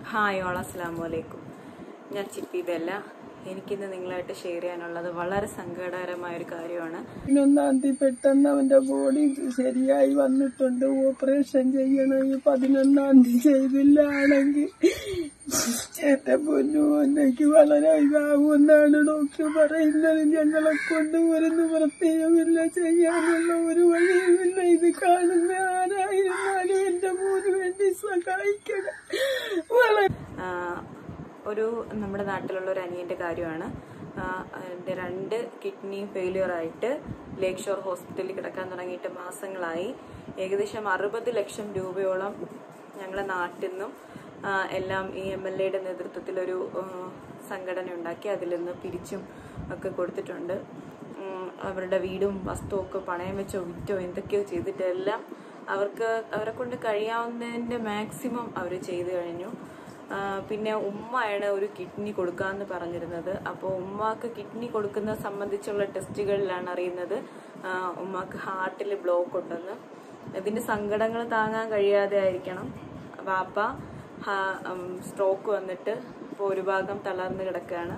hi all അസ്സാം വലൈക്കും ഞാൻ ചിപ്പി ബെല്ല എനിക്കിന്ന് നിങ്ങളായിട്ട് ഷെയർ ചെയ്യാനുള്ളത് വളരെ സങ്കടകരമായ ഒരു കാര്യമാണ് പതിനൊന്നാം തീയതി പെട്ടെന്ന് അവന്റെ ബോഡി ശരിയായി വന്നിട്ടുണ്ട് ഓപ്പറേഷൻ ചെയ്യണമെങ്കിൽ പതിനൊന്നാം തീയതി ചെയ്തില്ലാണെങ്കിൽ എന്റെ പൊന്നു എനിക്ക് വളരെ ഇതാകുമെന്നാണ് ഡോക്ടർ പറയുന്നത് ഞങ്ങളെ കൊണ്ട് ഒരു നിവൃത്തിയുമില്ല ചെയ്യാനുള്ള ഒരു വഴിയുമില്ല ഇത് കാണുന്ന ആരായിരുന്നാലും എന്റെ മോന് വേണ്ടി സഹായിക്കണം വളരെ ആഹ് ഒരു നമ്മുടെ നാട്ടിലുള്ള ഒരു അനിയന്റെ കാര്യമാണ് ആഹ് അതിന്റെ രണ്ട് കിഡ്നി ഫെയിലിയർ ആയിട്ട് ലേക്ക് ഷോർ ഹോസ്പിറ്റലിൽ കിടക്കാൻ തുടങ്ങിയിട്ട് മാസങ്ങളായി ഏകദേശം അറുപത് ലക്ഷം രൂപയോളം ഞങ്ങളുടെ നാട്ടിൽ നിന്നും ആഹ് എല്ലാം ഈ എം എൽ എയുടെ നേതൃത്വത്തിൽ ഒരു ആഹ് സംഘടന ഉണ്ടാക്കി അതിൽ നിന്ന് പിരിച്ചും ഒക്കെ കൊടുത്തിട്ടുണ്ട് ഉം, അവരുടെ വീടും വസ്തുവും ഒക്കെ പണയം വെച്ചോ വിറ്റോ എന്തൊക്കെയോ ചെയ്തിട്ട് എല്ലാം അവർക്ക് അവരെ കൊണ്ട് കഴിയാവുന്നതിന്റെ മാക്സിമം അവർ ചെയ്തു കഴിഞ്ഞു ആ, പിന്നെ ഉമ്മയാണ് ഒരു കിഡ്നി കൊടുക്കാമെന്ന് പറഞ്ഞിരുന്നത് അപ്പോൾ ഉമ്മാക്ക് കിഡ്നി കൊടുക്കുന്നത് സംബന്ധിച്ചുള്ള ടെസ്റ്റുകളിലാണ് അറിയുന്നത് ആ, ഉമ്മാക്ക് ഹാർട്ടിൽ ബ്ലോക്ക് ഉണ്ടെന്ന് ഇതിന്റെ സങ്കടങ്ങൾ താങ്ങാൻ കഴിയാതെ ആയിരിക്കണം വാപ്പ സ്ട്രോക്ക് വന്നിട്ട് ഇപ്പോൾ ഒരു ഭാഗം തളർന്ന് കിടക്കുകയാണ്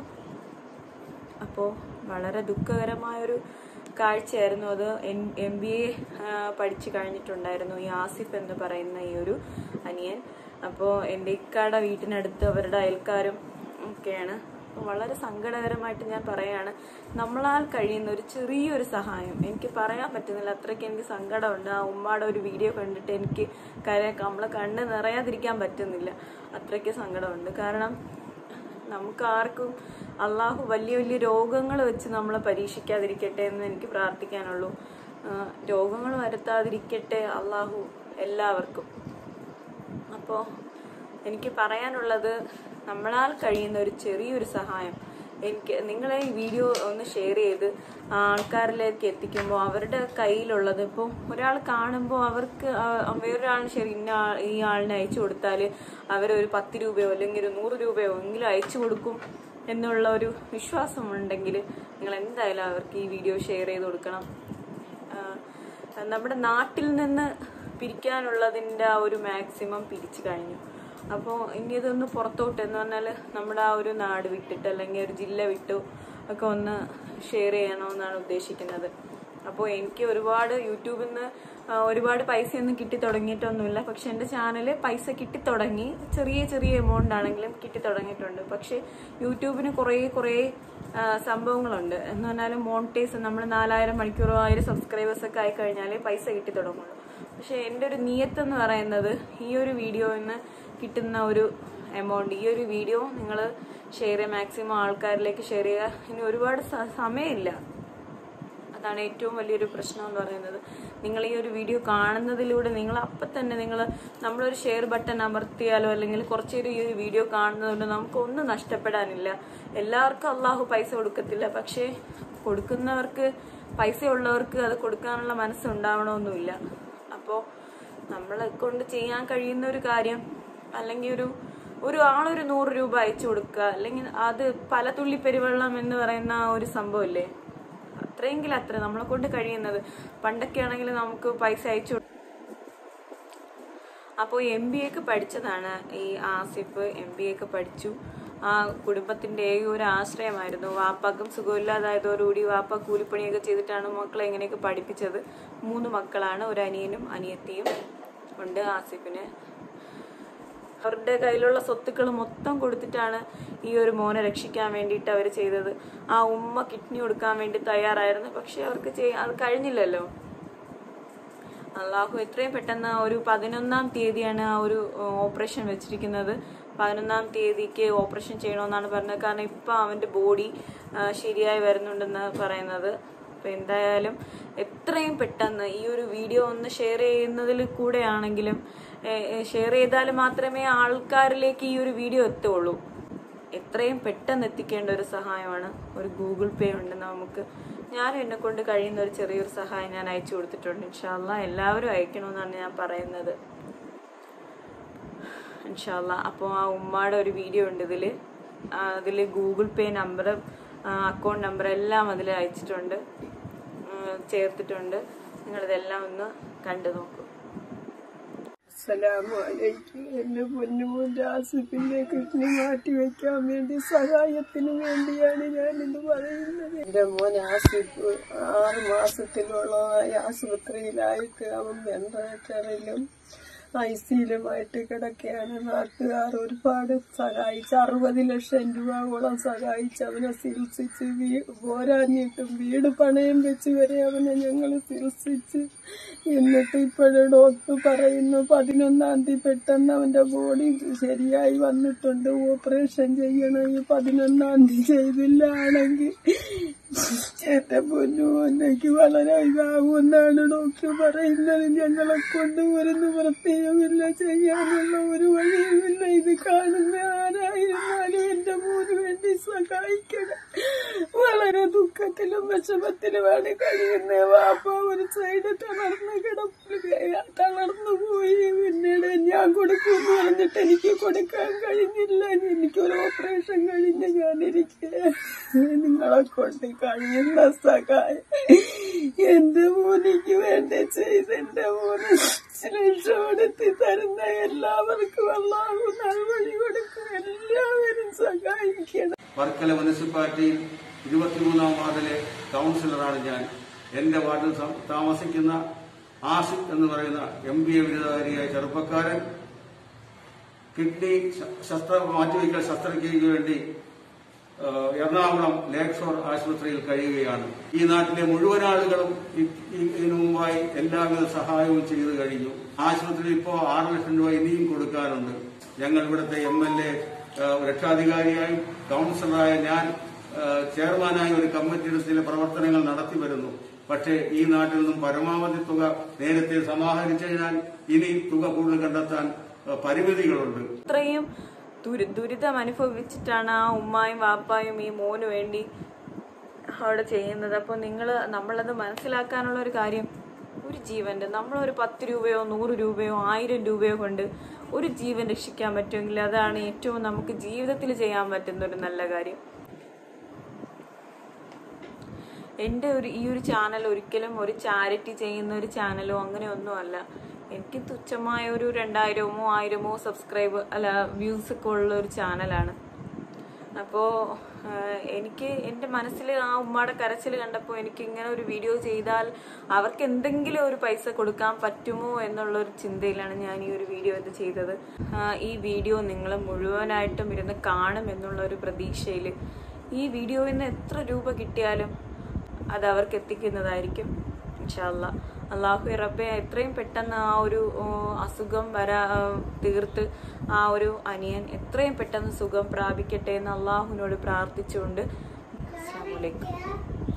അപ്പോൾ വളരെ ദുഃഖകരമായൊരു കാഴ്ചയായിരുന്നു അത് എം ബി എ പഠിച്ചു കഴിഞ്ഞിട്ടുണ്ടായിരുന്നു ഈ ആസിഫ് എന്ന് പറയുന്ന ഈ ഒരു അനിയൻ അപ്പോൾ എൻ്റെ ഇക്കാടെ വീട്ടിനടുത്ത് അവരുടെ അയൽക്കാരും ഒക്കെയാണ് അപ്പോൾ വളരെ സങ്കടകരമായിട്ട് ഞാൻ പറയാണ് നമ്മളാൽ കഴിയുന്ന ഒരു ചെറിയൊരു സഹായം എനിക്ക് പറയാൻ പറ്റുന്നില്ല അത്രയ്ക്ക് എനിക്ക് സങ്കടമുണ്ട് ആ ഉമ്മയുടെ ഒരു വീഡിയോ കണ്ടിട്ട് എനിക്ക് കര നമ്മളെ കണ്ണ് നിറയാതിരിക്കാൻ പറ്റുന്നില്ല അത്രയ്ക്ക് സങ്കടമുണ്ട് കാരണം നമുക്ക് ആർക്കും അള്ളാഹു വലിയ വലിയ രോഗങ്ങൾ വെച്ച് നമ്മളെ പരീക്ഷിക്കാതിരിക്കട്ടെ എന്ന് എനിക്ക് പ്രാർത്ഥിക്കാനുള്ളൂ ആ, രോഗങ്ങൾ വരുത്താതിരിക്കട്ടെ അള്ളാഹു എല്ലാവർക്കും അപ്പോൾ എനിക്ക് പറയാനുള്ളത് നമ്മളാൽ കഴിയുന്ന ഒരു ചെറിയൊരു സഹായം എനിക്ക് നിങ്ങളെ ഈ വീഡിയോ ഒന്ന് ഷെയർ ചെയ്ത് ആൾക്കാരിലേക്ക് എത്തിക്കുമ്പോൾ അവരുടെ കയ്യിലുള്ളത് ഇപ്പോൾ ഒരാൾ കാണുമ്പോൾ അവർക്ക് ആ- വേറൊരാളിന് ശരി ഇന്ന ആൾ- ഈ ആളിനെ അയച്ചു കൊടുത്താൽ അവരൊരു പത്ത് രൂപയോ അല്ലെങ്കിൽ ഒരു നൂറ് രൂപയോ എങ്കിലും അയച്ചു കൊടുക്കും എന്നുള്ള ഒരു വിശ്വാസം ഉണ്ടെങ്കിൽ നിങ്ങൾ എന്തായാലും അവർക്ക് ഈ വീഡിയോ ഷെയർ ചെയ്ത് കൊടുക്കണം ആ, നമ്മുടെ നാട്ടിൽ നിന്ന് പിരിക്കാനുള്ളതിൻ്റെ ആ ഒരു മാക്സിമം പിരിച്ചു കഴിഞ്ഞു അപ്പോൾ ഇനി ഇതൊന്ന് പുറത്തോട്ട് എന്ന് പറഞ്ഞാൽ നമ്മുടെ ആ ഒരു നാട് വിട്ടിട്ട് അല്ലെങ്കിൽ ഒരു ജില്ല വിട്ടു ഒക്കെ ഒന്ന് ഷെയർ ചെയ്യണമെന്നാണ് ഉദ്ദേശിക്കുന്നത് അപ്പോൾ എനിക്ക് ഒരുപാട് യൂട്യൂബിൽ നിന്ന് ആ, ഒരുപാട് പൈസയൊന്നും കിട്ടി തുടങ്ങിയിട്ടൊന്നുമില്ല പക്ഷെ എൻ്റെ ചാനൽ പൈസ കിട്ടി തുടങ്ങി ചെറിയ ചെറിയ എമൗണ്ട് ആണെങ്കിലും കിട്ടി തുടങ്ങിയിട്ടുണ്ട് പക്ഷെ യൂട്യൂബിന് കുറേ കുറേ ആ, സംഭവങ്ങളുണ്ട് എന്ന് പറഞ്ഞാൽ മോണിറ്റൈസ് നമ്മൾ നാലായിരം മണിക്കൂറോ ആയിരം സബ്സ്ക്രൈബേഴ്സ് ഒക്കെ ആയി കഴിഞ്ഞാൽ പൈസ കിട്ടി തുടങ്ങുള്ളൂ പക്ഷെ എൻ്റെ ഒരു നിയത്ത് എന്ന് പറയുന്നത് ഈ ഒരു വീഡിയോയിൽ നിന്ന് കിട്ടുന്ന ഒരു എമൗണ്ട് ഈ ഒരു വീഡിയോ നിങ്ങൾ ഷെയർ ചെയ്യുക മാക്സിമം ആൾക്കാരിലേക്ക് ഷെയർ ചെയ്യുക ഇനി ഒരുപാട് സ- സമയമില്ല അതാണ് ഏറ്റവും വലിയൊരു പ്രശ്നം എന്ന് പറയുന്നത് നിങ്ങൾ ഈ ഒരു വീഡിയോ കാണുന്നതിലൂടെ നിങ്ങൾ അപ്പം തന്നെ നിങ്ങൾ നമ്മളൊരു ഷെയർ ബട്ടൺ അമർത്തിയാലോ അല്ലെങ്കിൽ കുറച്ച് നേരം ഈ ഒരു വീഡിയോ കാണുന്നതുകൊണ്ട് നമുക്ക് ഒന്നും നഷ്ടപ്പെടാനില്ല എല്ലാവർക്കും അള്ളാഹു പൈസ കൊടുക്കത്തില്ല പക്ഷേ കൊടുക്കുന്നവർക്ക് പൈസ ഉള്ളവർക്ക് അത് കൊടുക്കാനുള്ള മനസ്സ് ഉണ്ടാവണമെന്നില്ല അപ്പോൾ നമ്മളെ കൊണ്ട് ചെയ്യാൻ കഴിയുന്ന ഒരു കാര്യം അല്ലെങ്കിൽ ഒരു ഒരു ആളൊരു നൂറ് രൂപ അയച്ചു കൊടുക്കുക അല്ലെങ്കിൽ അത് പല തുള്ളി പെരുവെള്ളം എന്ന് പറയുന്ന ആ ഒരു സംഭവമില്ലേ അത്രയെങ്കിലും അത്ര നമ്മളെ കൊണ്ട് കഴിയുന്നത് പണ്ടൊക്കെ ആണെങ്കിൽ നമുക്ക് പൈസ അയച്ചു കൊടു- അപ്പോൾ എം ബി ഒക്കെ പഠിച്ചതാണ് ഈ ആസിഫ് എം ബി ഒക്കെ പഠിച്ചു ആ കുടുംബത്തിന്റെ ഏക ഒരു ആശ്രയമായിരുന്നു വാപ്പാക്കും സുഖമില്ലാതായതോടുകൂടി വാപ്പ കൂലിപ്പണിയൊക്കെ ചെയ്തിട്ടാണ് മക്കളെ എങ്ങനെയൊക്കെ പഠിപ്പിച്ചത് മൂന്ന് മക്കളാണ് ഒരു അനിയനും അനിയത്തിയും ഉണ്ട് ആസിഫിന് അവരുടെ കയ്യിലുള്ള സ്വത്തുക്കൾ മൊത്തം കൊടുത്തിട്ടാണ് ഈ ഒരു മോനെ രക്ഷിക്കാൻ വേണ്ടിയിട്ട് അവർ ചെയ്തത് ആ ഉമ്മ കിഡ്നി കൊടുക്കാൻ വേണ്ടി തയ്യാറായിരുന്നു പക്ഷെ അവർക്ക് ചെയ്യാൻ അത് കഴിഞ്ഞില്ലല്ലോ അള്ളാഹു എത്രയും പെട്ടെന്ന് ആ ഒരു പതിനൊന്നാം തീയതിയാണ് ആ ഒരു ഓപ്പറേഷൻ വെച്ചിരിക്കുന്നത് പതിനൊന്നാം തീയതിക്ക് ഓപ്പറേഷൻ ചെയ്യണമെന്നാണ് പറഞ്ഞത് കാരണം ഇപ്പം അവൻ്റെ ബോഡി ശരിയായി വരുന്നുണ്ടെന്ന് പറയുന്നത് അപ്പം എന്തായാലും എത്രയും പെട്ടെന്ന് ഈ ഒരു വീഡിയോ ഒന്ന് ഷെയർ ചെയ്യുന്നതിൽ കൂടെ ആണെങ്കിലും ഷെയർ ചെയ്താൽ മാത്രമേ ആൾക്കാരിലേക്ക് ഈ ഒരു വീഡിയോ എത്തുള്ളൂ എത്രയും പെട്ടെന്ന് എത്തിക്കേണ്ട ഒരു സഹായമാണ് ഒരു ഗൂഗിൾ പേ ഉണ്ട് നമുക്ക് ഞാൻ എന്നെ കൊണ്ട് കഴിയുന്ന ഒരു ചെറിയൊരു സഹായം ഞാൻ അയച്ചു കൊടുത്തിട്ടുണ്ട് ഇൻഷാല്ല എല്ലാവരും അയക്കണമെന്നാണ് ഞാൻ പറയുന്നത് ഇൻഷാല്ല അപ്പോൾ ആ ഉമ്മയുടെ ഒരു വീഡിയോ ഉണ്ട് ഇതിൽ അതിൽ Google Pay number account number എല്ലാം അതിൽ അയച്ചിട്ടുണ്ട് ഉം, ചേർത്തിട്ടുണ്ട് നിങ്ങളിതെല്ലാം ഒന്ന് കണ്ടു നോക്കൂ അസ്സലാമലൈക്കും എന്റെ പൊന്നുമോന്റെ ആസിഫിന്റെ കിഡ്നി മാറ്റി വെക്കാൻ വേണ്ടി സഹായത്തിന് വേണ്ടിയാണ് ഞാനിത് പറയുന്നത് എന്റെ മോൻ ആസിഫ് ആറ് മാസത്തിലോളമായി ആശുപത്രിയിലായിട്ട് അവൻ വെന്റിലേറ്ററിലും ഐസിയിലുമായിട്ട് കിടക്കുകയാണ് നാട്ടുകാർ ഒരുപാട് സഹായിച്ച് അറുപത് ലക്ഷം രൂപയോളം സഹായിച്ച് അവനെ ചികിത്സിച്ച് വീ പോരാഞ്ഞിട്ടും വീട് പണയം വെച്ച് വരെ അവനെ ഞങ്ങൾ ചികിത്സിച്ച് എന്നിട്ട് ഇപ്പോഴും ഡോക്ടർ പറയുന്നു പതിനൊന്നാം തീയതി പെട്ടെന്ന് അവന്റെ ബോഡി ശരിയായി വന്നിട്ടുണ്ട് ഓപ്പറേഷൻ ചെയ്യണം ഈ പതിനൊന്നാം തീയതി ചെയ്തില്ലാണെങ്കിൽ എന്റെ പൊന്നു എനിക്ക് വളരെ ഇതാകുമെന്നാണ് ഡോക്ടർ പറയുന്നത് ഞങ്ങളെ കൊണ്ട് ഒരു നിവൃത്തിയുമില്ല ചെയ്യാനുള്ള ഒരു വഴിയുമില്ല ഇത് കാണുന്ന ആരായിരുന്നാലും എന്റെ മോന് വേണ്ടി സഹായിക്കണം വളരെ ദുഃഖത്തിലും വിഷമത്തിലുമാണ് കഴിയുന്നത് വാപ്പ ഒരു സൈഡ് തളർന്ന് കിടപ്പിൽ തളർന്നു പോയി പിന്നീട് ഞാൻ കൊടുക്കുമെന്ന് പറഞ്ഞിട്ട് എനിക്ക് കൊടുക്കാൻ കഴിഞ്ഞില്ല എനിക്കൊരു ഓപ്പറേഷൻ കഴിഞ്ഞ് ഞാനിരിക്കുക നിങ്ങളെ കൊണ്ട് കഴിയുന്ന സഹായം എന്റെ മോനിക്ക് വേണ്ടി ചെയ്ത് എന്റെ മോന് രക്ഷപ്പെടുത്തി തരുന്ന എല്ലാവർക്കും അള്ളാഹു നൽവഴി കൊടുക്കും എല്ലാവരും സഹായിക്കണം വർക്കല മുനിസിപ്പാലിറ്റിയിൽ ഇരുപത്തിമൂന്നാം വാർഡിലെ കൗൺസിലറാണ് ഞാൻ എന്റെ വാർഡിൽ സം- താമസിക്കുന്ന ആസിഫ് എന്ന് പറയുന്ന എം ബി എ ബിരുദധാരിയായ ചെറുപ്പക്കാരൻ കിഡ്നി ശ- ശസ്ത്ര മാറ്റിവയ്ക്കൽ ശസ്ത്രക്രിയയ്ക്ക് വേണ്ടി ആ, എറണാകുളം ലേക്ക് ഷോർ ആശുപത്രിയിൽ കഴിയുകയാണ് ഈ നാട്ടിലെ മുഴുവൻ ആളുകളും ഇ- ഇ- ഇതിനു മുമ്പായി എല്ലാവിധ സഹായവും ചെയ്തു കഴിഞ്ഞു ആശുപത്രിയിൽ ഇപ്പോൾ ആറ് ലക്ഷം രൂപ ഇനിയും കൊടുക്കാനുണ്ട് ഞങ്ങൾ ഇവിടുത്തെ എം എൽ എ രക്ഷാധികാരിയായും കൌൺസിലറായ ഞാൻ ആ, ചെയർമാനായ ഒരു കമ്മിറ്റിയുടെ ചില പ്രവർത്തനങ്ങൾ നടത്തി വരുന്നു പക്ഷേ ഈ നാട്ടിൽ നിന്നും പരമാവധി തുക നേരത്തെ സമാഹരിച്ചു കഴിഞ്ഞാൽ ഇനി തുക കൂടുതൽ കണ്ടെത്താൻ ആ, പരിമിതികളുണ്ട് ഇത്രയും ദുരി ദുരിതം അനുഭവിച്ചിട്ടാണ് ആ ഉമ്മായും വാപ്പായും ഈ മോന് വേണ്ടി അവിടെ ചെയ്യുന്നത് അപ്പോൾ നിങ്ങൾ നമ്മളത് മനസ്സിലാക്കാനുള്ള ഒരു കാര്യം ഒരു ജീവന്റെ നമ്മളൊരു പത്ത് രൂപയോ നൂറ് രൂപയോ ആയിരം രൂപയോ കൊണ്ട് ഒരു ജീവൻ രക്ഷിക്കാൻ പറ്റുമെങ്കിൽ അതാണ് ഏറ്റവും നമുക്ക് ജീവിതത്തിൽ ചെയ്യാൻ പറ്റുന്ന ഒരു നല്ല കാര്യം എൻ്റെ ഒരു ഈ ഒരു ചാനൽ ഒരിക്കലും ഒരു ചാരിറ്റി ചെയ്യുന്ന ഒരു ചാനലോ അങ്ങനെയൊന്നുമല്ല എനിക്ക് തുച്ഛമായ ഒരു രണ്ടായിരമോ മൂവായിരമോ സബ്സ്ക്രൈബ് അല്ല വ്യൂസ് ഒക്കെ ഉള്ള ഒരു ചാനലാണ് അപ്പോൾ എനിക്ക് എൻ്റെ മനസ്സിൽ ആ ഉമ്മയുടെ കരച്ചിൽ കണ്ടപ്പോൾ എനിക്ക് ഇങ്ങനെ ഒരു വീഡിയോ ചെയ്താൽ അവർക്ക് എന്തെങ്കിലും ഒരു പൈസ കൊടുക്കാൻ പറ്റുമോ എന്നുള്ള ഒരു ചിന്തയിലാണ് ഞാൻ ഈ ഒരു വീഡിയോ ഇത് ചെയ്തത് ആ, ഈ വീഡിയോ നിങ്ങൾ മുഴുവനായിട്ടും ഇരുന്ന് കാണും എന്നുള്ള ഒരു പ്രതീക്ഷയിൽ ഈ വീഡിയോയിൽ നിന്ന് എത്ര രൂപ കിട്ടിയാലും അത് അവർക്ക് എത്തിക്കുന്നതായിരിക്കും ഇൻഷാല്ല അള്ളാഹു റബ്ബെ എത്രയും പെട്ടെന്ന് ആ ഒരു ഓ, അസുഖം വരാ ആ, തീർത്ത് ആ ഒരു അനിയൻ എത്രയും പെട്ടെന്ന് സുഖം പ്രാപിക്കട്ടെ എന്ന് അള്ളാഹുവിനോട് പ്രാർത്ഥിച്ചുകൊണ്ട് അസ്സാം വലൈക്കും